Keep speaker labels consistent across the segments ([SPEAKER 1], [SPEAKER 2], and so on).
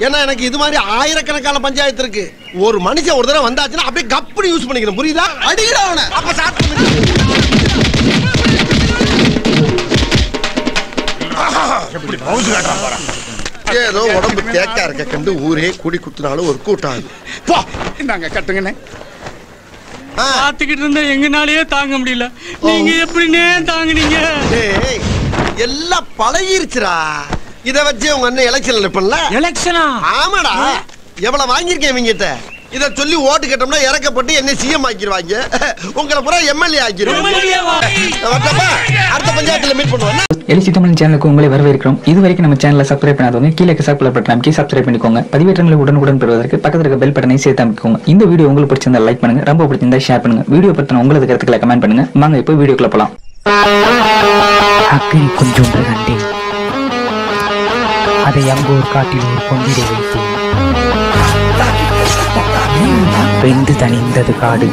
[SPEAKER 1] ஏன்னா எனக்கு இது மாதிரி ஆயிரக்கணக்கான பஞ்சாயத்து இருக்கு ஒரு மனுஷன் ஒரு தடவை வந்தாச்சுன்னா அப்படியே கப்புனு யூஸ் பண்ணிக்கணும் புரியுதா அடிக்கடா அவனை அப்ப ஸ்டார்ட் பண்ணு
[SPEAKER 2] எப்படி பவுசு காட்டுறான் பாரு
[SPEAKER 1] ஏதோ உடம்பு தேக்கா இருக்க கண்டு ஊரே கூடி குத்துனாலும் ஒரு கூட்டம் அது
[SPEAKER 2] போ இந்தாங்க கட்டுங்கண்ணே
[SPEAKER 1] ஆ,
[SPEAKER 3] பாத்துக்கிட்டு இருந்தா எங்கனாலயே தாங்க முடியல நீங்க எப்படின்னே தாங்குனீங்க
[SPEAKER 1] டேய், எல்லாம் பழகிருச்சுடா இத வச்சு உங்க அண்ணன் எலெக்ஷன்ல நிப்பல
[SPEAKER 3] எலெக்ஷனா
[SPEAKER 1] ஆமாடா எவ்வளவு வாங்கியிருக்கேன் இவங்கிட்ட இத சொல்லி ஓட்டு கேட்டோம்னா இறக்கப்பட்டு என்ன சிஎம் ஆக்கிடுவாங்க உங்களை பூரா எம்எல்ஏ ஆக்கிடுவாங்க வரட்டப்பா? அடுத்த பஞ்சாயத்துல மீட் பண்ணுவோம்
[SPEAKER 4] எலிசி தமிழ் சேனலுக்கு உங்களை வரவேற்கிறோம் இது வரைக்கும் நம்ம சேனலை சப்ஸ்கிரைப் பண்ணாதவங்க கீழே சப்ஸ்கிரைப் பட்டன் அமைக்கி சப்ஸ்கிரைப் பண்ணிக்கோங்க பதிவேற்றங்களை உடனுக்குடன் பெறுவதற்கு பக்கத்தில் இருக்க பெல் பட்டனை சேர்த்து அமைக்கோங்க இந்த வீடியோ உங்களுக்கு பிடிச்சிருந்தா லைக் பண்ணுங்க ரொம்ப பிடிச்சிருந்தா ஷேர் பண்ணுங்க வீடியோ பத்தின உங்களது கருத்துக்களை கமெண்ட் பண்ணுங்க வாங்க இப்போ வீடியோக்குள்ள போலாம்
[SPEAKER 5] அக்கறை கொஞ்சொன்று கண்டேன் அதை அங்கோர் காட்டில் ஒரு பொங்கிட வைத்தேன் வெந்து தணிந்தது காடு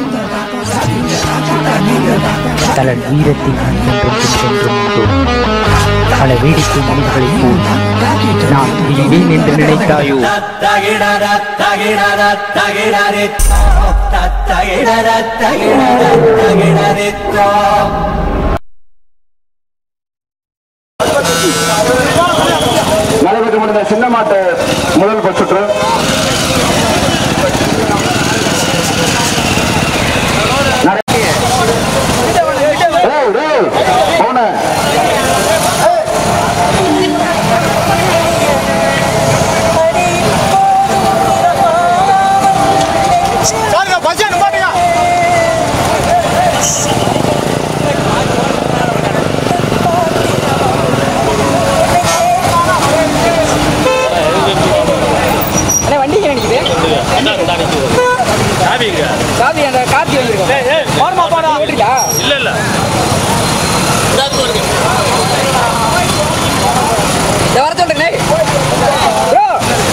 [SPEAKER 5] தலன் வீரத்தின் என்றும் சென்றும் உண்டு பல வேடிக்கை மனிதர்களைப் போல் நான் துணிவேன் என்று நினைத்தாயோ
[SPEAKER 6] நடைபெற்று முடிந்த சின்ன மாட்டு முதல் சுற்று நடை- ஏய், ஏய், போன.
[SPEAKER 5] காபி அந்த காப்பி வாங்கிருக்கோம் இல்ல இல்ல வர சொல்றேன் ப்ரோ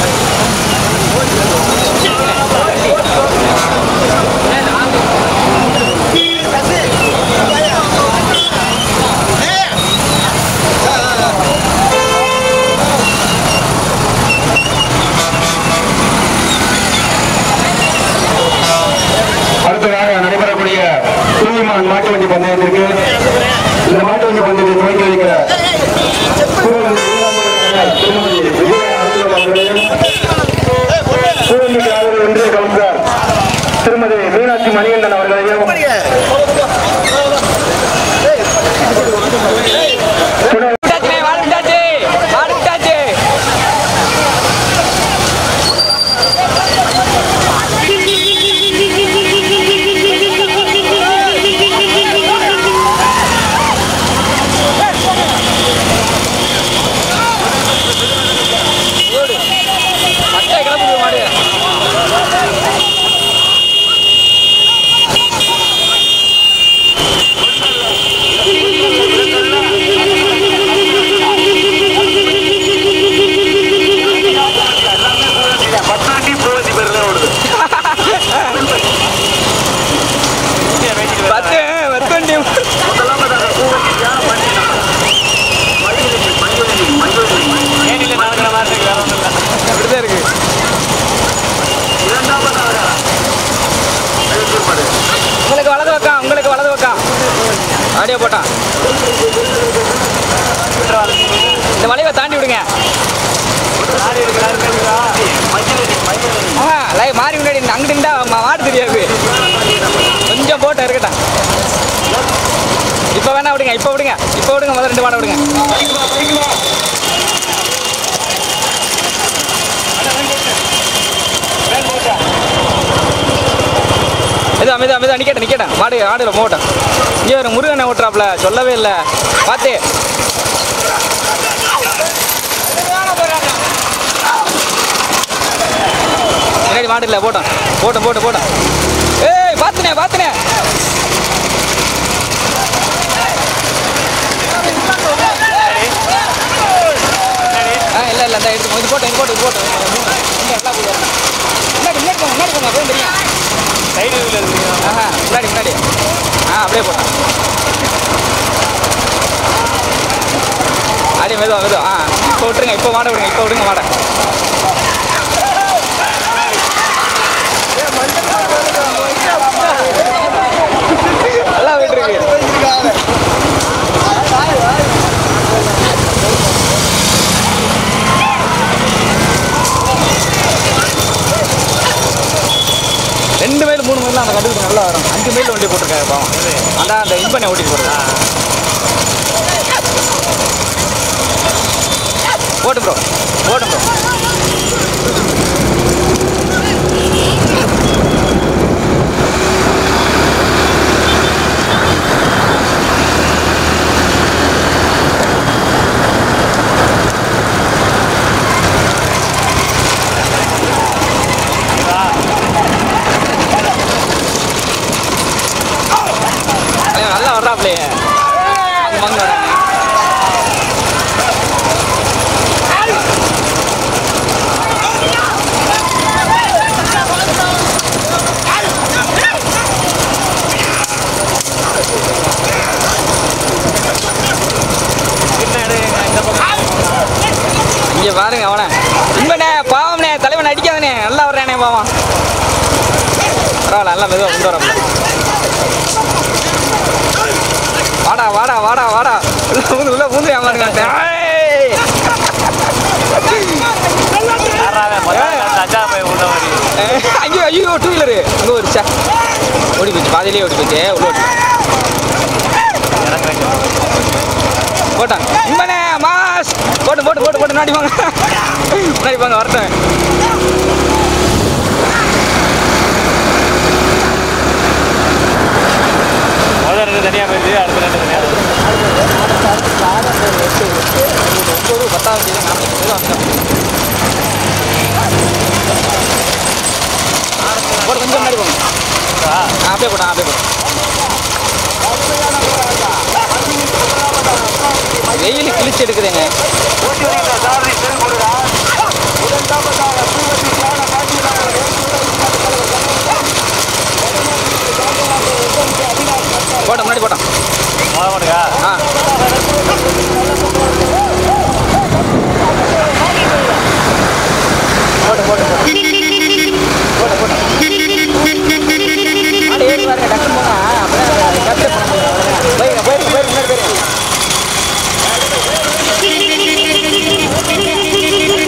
[SPEAKER 6] அடுத்ததாக நடைபெறக்கூடிய தூய்மான் மாட்டு வண்டி பந்தயத்திற்கு இந்த மாட்டு வண்டி பந்தயத்தை துவக்கி வைக்கிற சூழல் திருமதி விஜய அலுவலர் அவர்களையும் சூழலுக்கு ஆதரவு ஒன்றிய கவுன்சிலர் திருமதி மீனாட்சி மணிகண்டன் அவர்களையும் துணை
[SPEAKER 5] விட்டாச்சுண்ணே, வாழ விட்டாச்சு வாழ விட்டாச்சு மட்டை கிளம்புது மாடு பத்து பத்து வண்டி அப்படிதான் இருக்கு உங்களுக்கு வலது பக்கம் உங்களுக்கு வலது பக்கம் ஆடியோ போட்டான் இந்த வளைவை தாண்டி விடுங்க ஆஹா, லை மாறி முன்னாடி இந்த அங்கிட்டு இருந்தா மா- மாடு தெரியாது கொஞ்சம் போட்டு இருக்கட்டும் இப்போ வேணா விடுங்க இப்போ விடுங்க இப்போ விடுங்க முதல்ல ரெண்டு மாடை விடுங்க இது அமைதி அமைதி நிக்கட்டும் நிக்கட்டும் மாடு ஆடுல போகட்டும் இங்கே ஒரு முருகனை ஓட்டுறாப்ல சொல்லவே இல்லை பார்த்து முன்னாடி மாடு இல்லை போட்டோம் போட்டோம் போட்டோம் போட்டோம் ஏய் பார்த்துனே பார்த்துனே ஆ இல்லை இல்லை இந்த எடுத்து இது போட்டோம் இது போட்டு இது போட்டோம் இங்க எல்லாம் போய் வரணும். முன்னாடி முன்னாடி போங்க முன்னாடி போங்க அப்படியே தெரியும் ஆஹா முன்னாடி முன்னாடி ஆ அப்படியே போட்டோம் அப்படியே மெதுவா மெதுவா ஆ இப்போ விட்டுருங்க இப்போ மாட விடுங்க இப்போ விடுங்க மாட நல்லா அந்த கண்டுபிடி நல்லா வரும் அஞ்சு மைல் வண்டி போட்டிருக்காரு பாவம் அதான் அந்த இன்பனை ஓட்டிட்டு போகிறது ஓட்டு ப்ரோ ஓட்டு ப்ரோ ஐயா, நல்லா வர்றாப்லையே அங்க வாங்க வராங்க இங்க பாருங்க அவனை இன்பனே பாவம்னே தலைவன் அடிக்காதனே நல்லா வர்றானே பாவம் பரவாயில்ல நல்லா மெதுவாக கொண்டு வரப்பல வாடா வாடா வாடா வாடா உள்ள பூந்து உள்ள பூந்து ஏமாறுங்க ஏய்! ஏய், ஐயோ ஐயோ டூ வீலரு அங்கே ஒரு சே ஓடி போச்சு பாதியிலே ஓடி போச்சு உள்ள ஓடி போட்டான் இம்மனே மாஸ் போட்டு போட்டு போட்டு போட்டு முன்னாடி வாங்க முன்னாடி வாங்க வரட்டேன்
[SPEAKER 3] தனியாக போயிடுது அடுத்த ரெண்டு தனியாக
[SPEAKER 5] ஒன்பது பத்தாவது தேதி நாற்பது பேர் வந்துட்டோம் போட்டு கொஞ்சம் முன்னாடி போங்க ஆ, அப்படியே போட்டேன் அப்படியே போட்டேன் வெயில் கிழிச்சு எடுக்குதுங்க போட்டேன் முன்னாடி போட்டோம் ஆ மாடு ஏறி பாருங்க டக்குனு போங்க அப்படியே capture பண்ண முடியும். போயிருங்க போயிருங்க போயிருங்க முன்னாடி போயிருங்க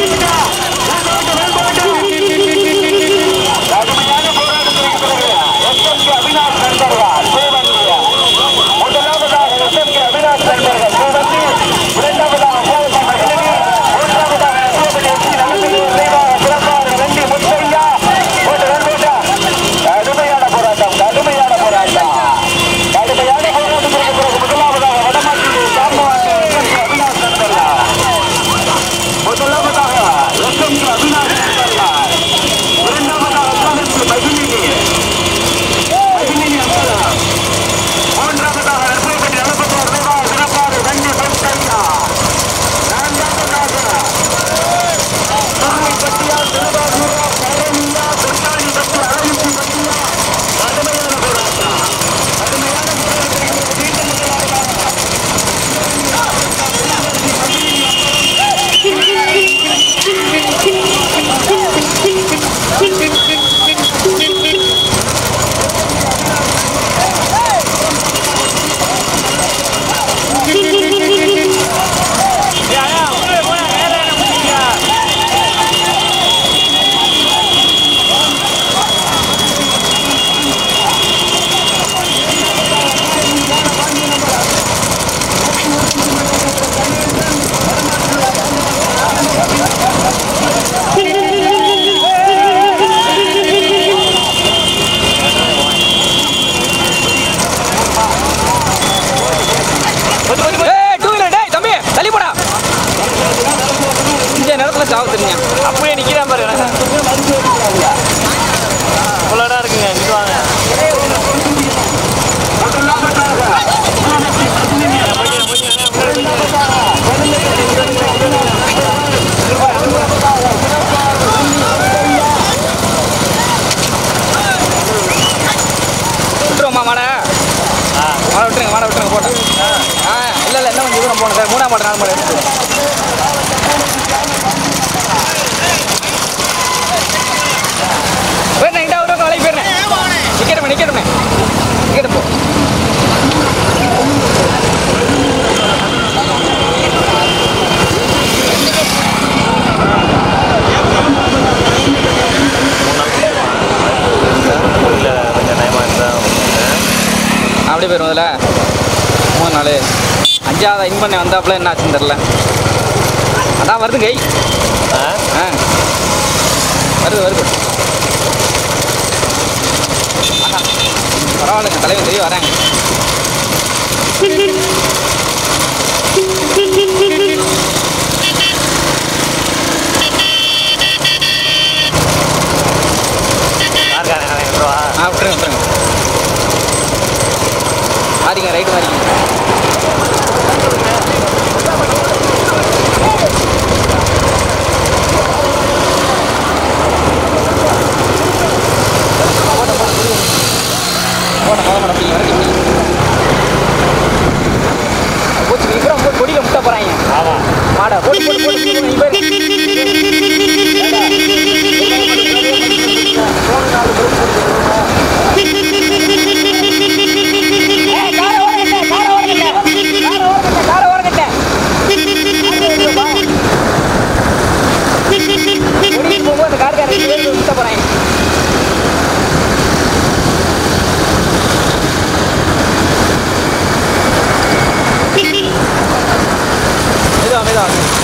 [SPEAKER 5] சுஜாதா இன் பண்ண வந்தாப்புல என்ன ஆச்சுன்னு தெரில அதான் வருது கை ஆ வருது வருது ஆஹா. பரவாயில்லைங்க தலைவன் தெரிய வரேன் ஆ விட்டுருங்க விட்டுருங்க மாறிங்க ரைட்டு மாறிங்க போட போட மாட்டேன் நீ வரைக்கும் நீ போச்சு இப்புறம் போட்டு கொடியில் முட்டை போகிறாங்க மாடை போட்டு போட்டு போட்டு போட்டு நீ போய் கொடியில் போகும்போது அந்த கார்காரன் முட்டை போகிறாங்க மெதுவா மெதுவா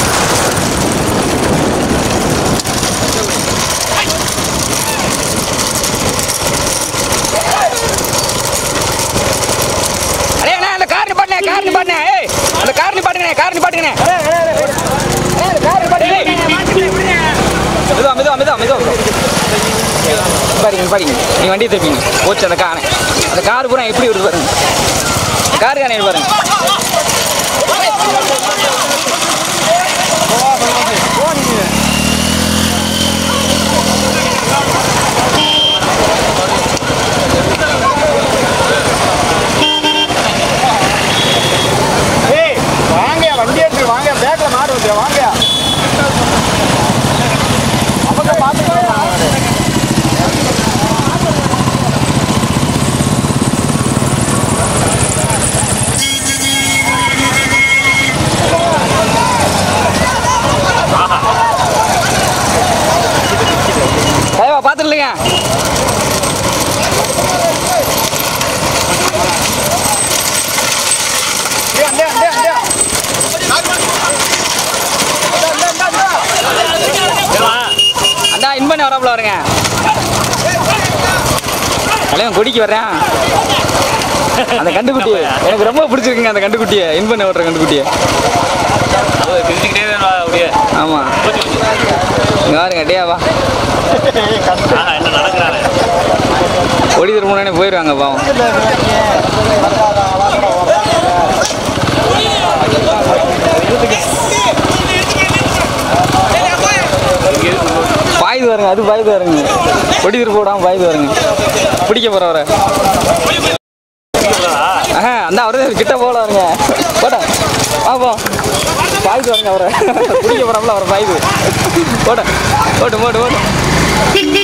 [SPEAKER 5] அடே அண்ணா அந்த கார் நிப்பாட்டுனே கார் நிப்பாட்டுனே ஏய் அந்த கார் நிப்பாட்டுங்கண்ணே கார் நிப்பாட்டுங்கண்ணே ஏய், கார் நிப்பாட்டுங்க மெதுவா மெதுவா மெதுவா மெதுவா பாருங்க பாருங்க நீ வண்டியை திருப்பிங்க போச்சு அந்த காரை அந்த கார் பூரா எப்படி வருது பாருங்க கார் காணே பாருங்க
[SPEAKER 2] ஏய் வாங்க வண்டி எடுத்து வாங்க பேக்ல மாடு வந்து வாங்க அவங்க பார்த்துக்கலாம்
[SPEAKER 5] தலைவா பார்த்துருங்க
[SPEAKER 2] அண்டே அண்டே அண்டே
[SPEAKER 5] அண்ணா இன் பண்ணி வராப்புல வருங்க தலைவன் கொடிக்கு வர்றேன் அந்த கண்டுக்குட்டி எனக்கு ரொம்ப பிடிச்சிருக்குங்க அந்த கண்டுக்குட்டியை இன் பண்ணி ஓட்டுற கண்டுக்குட்டியை ஆமா இங்க பாருங்க டேயா வா கொடி திரும்பினே போயிடுவாங்க பாவம் பாயுது வருங்க அது பாயுது வருங்க கொடி திருப்பி விடாம பாயுது வருங்க பிடிக்க போறவரை ஆஹா அந்த அவரே கிட்ட போல வருங்க போட்டா ஆப்போ பாயுது வருங்க அவரை பிடிக்க போறாங்களா அவரை பாயுது போட போட்டு போட்டு போட்டு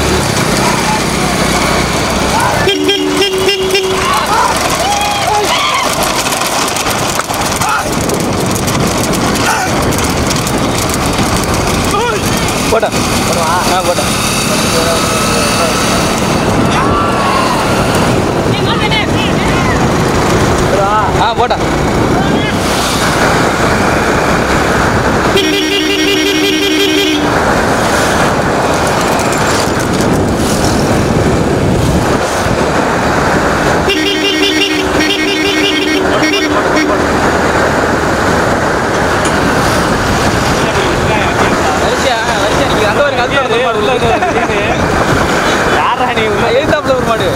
[SPEAKER 5] போட்டா ஆ போட்டா ஆ போட்டா வரிசையா வரிசையா நிக்குது அங்க பாருங்க அது ஒரு மாடு உள்ள யாரா நீ உள்ள எழுத்தாப்புல ஒரு மாடு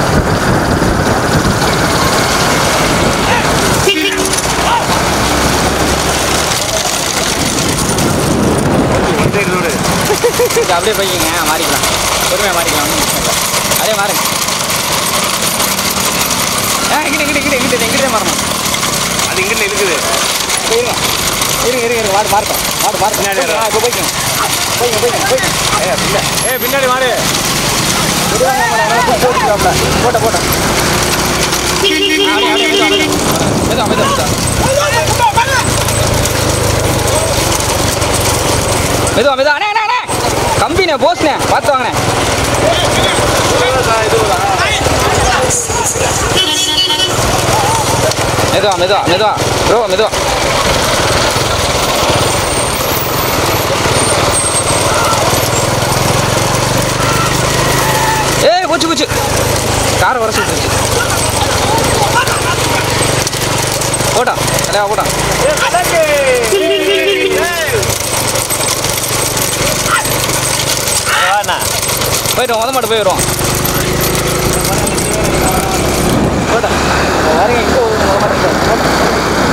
[SPEAKER 5] சரி, அப்படியே போய்க்கிங்க மாறிக்கலாம் பொறுமையாக மாறிக்கலாம் ஒண்ணும் பிரச்சனை இல்ல. அப்படியே மாறுங்க ஆ இங்கிட்டு இங்கிட்டு இங்கிட்டு இங்கிட்டு இங்கிட்டே மாறணும்
[SPEAKER 2] அது இங்கிட்ட இருக்குது
[SPEAKER 5] இருங்க இருங்க இருங்க இருங்க மாடு மாறட்டும் மாடு மாறட்டும் ஆ இப்போ போய்க்கணும் போய்ங்க போய்ங்க போய்ங்க
[SPEAKER 2] ஏ பின்னாடி மாடு
[SPEAKER 5] போட்ட போட்ட மெதுவா மெதுவா மெதுவா மெதுவா அண்ணே அண்ணே அண்ணே கம்பிண்ணே போஸ்ண்ணே பார்த்து வாங்கண்ணே மெதுவா மெதுவா மெதுவா ப்ரோ மெதுவா ஏய் போச்சு போச்சு கார் வர சொல்லிருச்சு போட்டா தலைவா போட்டா போயிட்டு முத மாட்டு போய் வருவோம் போட்டா வரீங்க இங்கே முத மாட்டு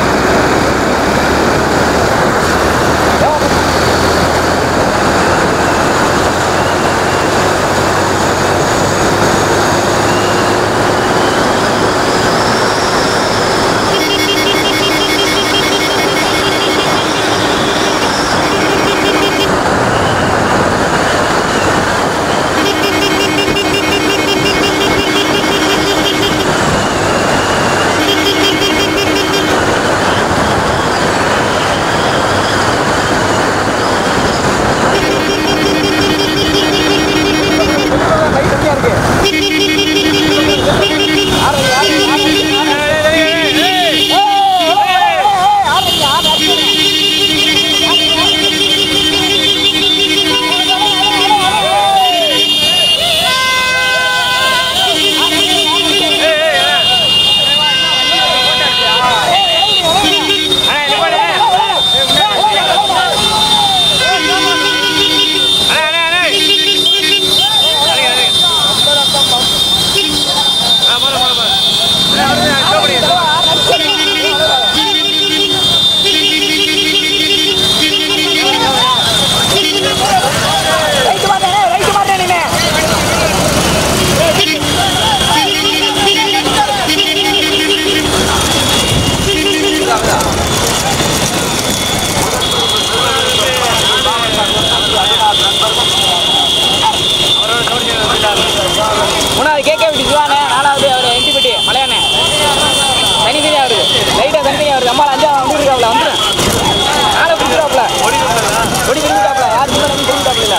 [SPEAKER 5] மூணாவது கேட்க விட்டு சிவானே நாலாவது அவர் என்டிபிட்டி மலையானே தனித்தனியாக வருது லைட்டாக தனித்தனியாக வருது அம்மா அஞ்சாவது வந்து இருக்காப்ல வந்துடும் நாளை பிடிச்சிடாப்ல ஒடி திரும்பிட்டாப்ல யார் முன்னாடி வந்து திரும்பிட்டாப்ல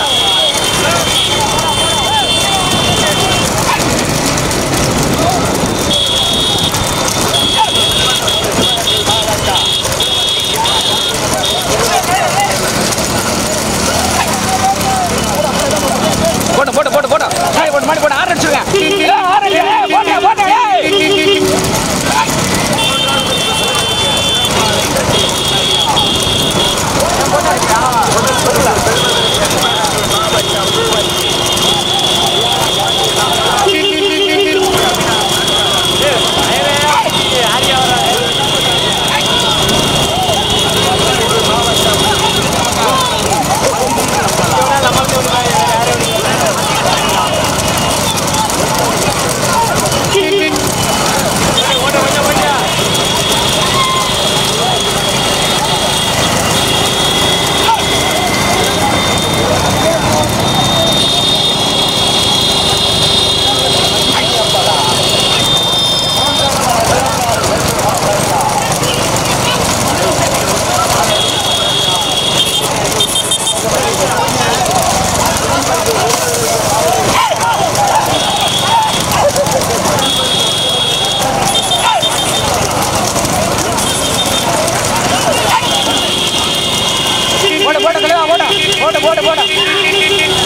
[SPEAKER 5] போட்டு போட்டு போட்டு போட்டு மாடி போட்டு மாடி போட்டு ஆறு அடிச்சிருக்கேன் ஏய், ஆறு அடி, ஏய், போட்டு போட்டு ஏய். போட்டு போட்டு தலைவா போட்டு போட்டு போட்டு போட்டு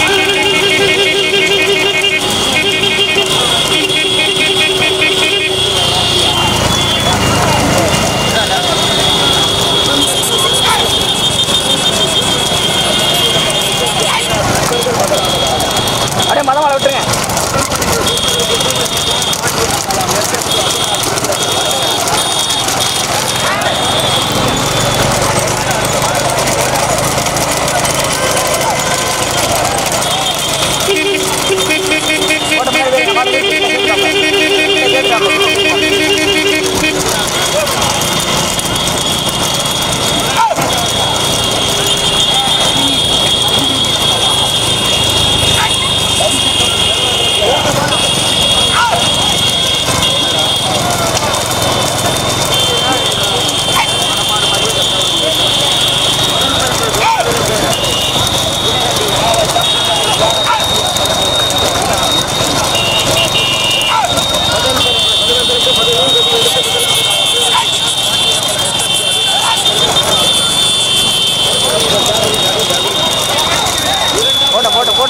[SPEAKER 5] அப்படியே மதம் வாழ விட்டுருங்க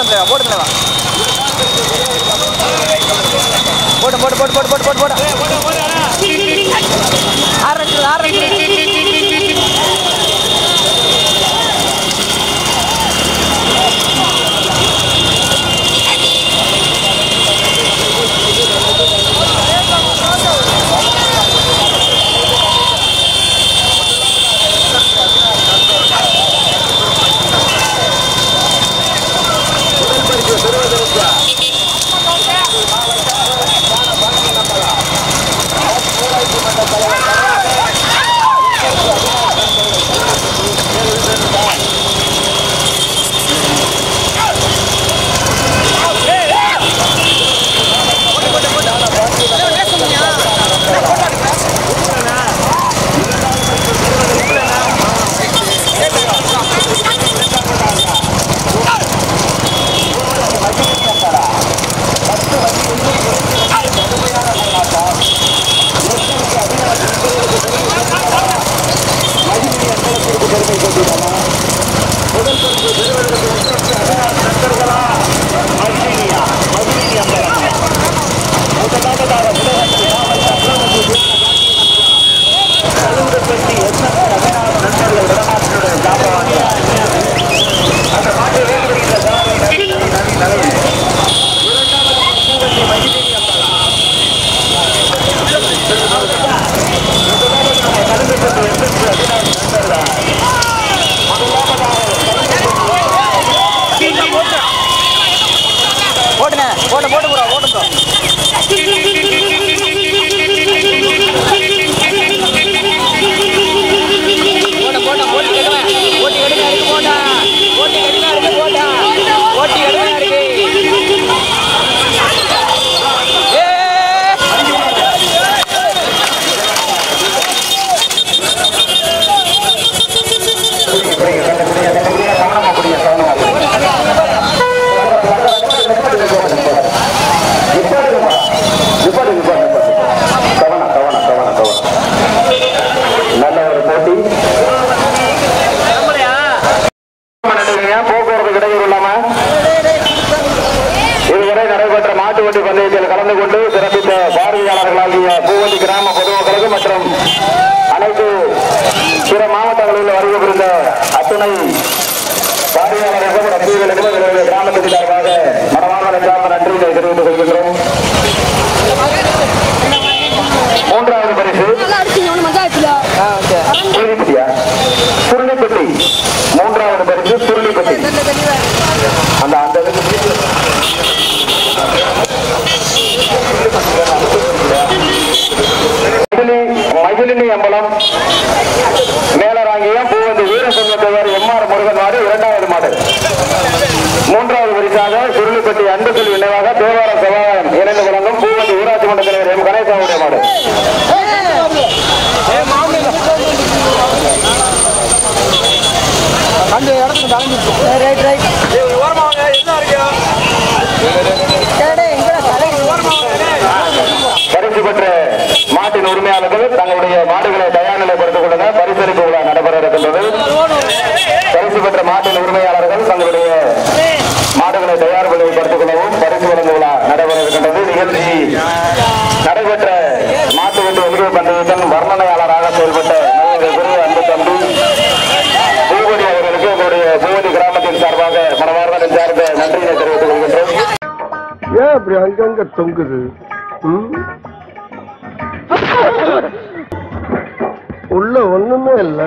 [SPEAKER 5] போட்டு போட்டு தலைவா போட்டு போட்டு போட்டு போட்டு போட்டு போட்டு போட்டு ஆறு லட்சம் ஆறு லட்சம் போட்டுண்ணே போட்டு போட்டு ப்ரோ போட்டு ப்ரோ போட்ட போட்ட போட்டி கெடுவேன் போட்டி கெடுவேன் இருக்கு போட்டா போட்டி கெடுவேன் இருக்கு போட்டா போட்டி கெடுவேன் இருக்கு
[SPEAKER 6] நல்ல ஒரு போட்டி நன்றிங்க. போக்குவரத்து இடையூறு இல்லாம இதுவரை நடைபெற்ற மாட்டு வண்டி பந்தயத்தில் கலந்து கொண்டு சிறப்பித்த பார்வையாளர்களாகிய பூவந்தி கிராம பொதுமக்களுக்கு மற்றும் அனைத்து பிற மாவட்டங்களில் வருகை புரிந்த அத்துணை பார்வையாளர்களுக்கும் ரசிகர்களுக்கும் எங்களுடைய கிராமத்தின் சார்பாக மனமான சார்ந்த நன்றிகளை தெரிவித்துக் கொள்கின்றோம் மூன்றாவது பரிசு சுருளிப்பட்டியா சுருளிப்பட்டி மூன்றாவது பரிசு சுருளிப்பட்டி அந்த அந்த இதுக்கு மகிழி மகிழினி அம்பலம் மேலராங்கியம் பூவந்து வீரசங்கத்தவர் எம் ஆர் முருகன் மாடு இரண்டாவது மாடு மூன்றாவது பரிசாக சுருளிப்பட்டி அன்புகள் நினைவாக தேவாரம் சபாயம் இணைந்து வழங்கும் பூவந்து ஊராட்சி மன்ற தலைவர் எம் கணேசாவுடைய மாடு
[SPEAKER 5] அந்த இடத்துக்கு தலைஞ்சிருச்சு ரைட் ரைட்
[SPEAKER 6] பரிசு பெற்ற மாட்டின் உரிமையாளர்கள் தங்களுடைய மாடுகளை தயார் நிலைப்படுத்திக் கொள்ளுங்க பரிசளிப்பு விழா நடைபெற இருக்கின்றது பரிசு பெற்ற மாட்டின் உரிமையாளர்கள் தங்களுடைய மாடுகளை தயார் நிலைப்படுத்திக் கொள்ளவும் பரிசு வழங்கும் விழா நடைபெற இருக்கின்றது நிகழ்ச்சி நடைபெற்ற மாட்டு வண்டி ஒன்றிய பந்தயத்தின் வர்ணனையாளராக செயல்பட்ட மரியாதைக்குரிய அன்பு தம்பி பூபதி அவர்களுக்கு உங்களுடைய பூபதி கிராமத்தின் சார்பாக மனமார்ந்த சார்ந்த நன்றியை தெரிவித்துக் கொள்கின்றோம்
[SPEAKER 1] ஏன் அப்படி அங்கங்க தொங்குது ம்? உள்ள ஒண்ணுமே இல்ல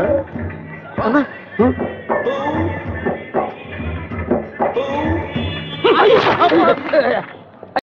[SPEAKER 1] ம்?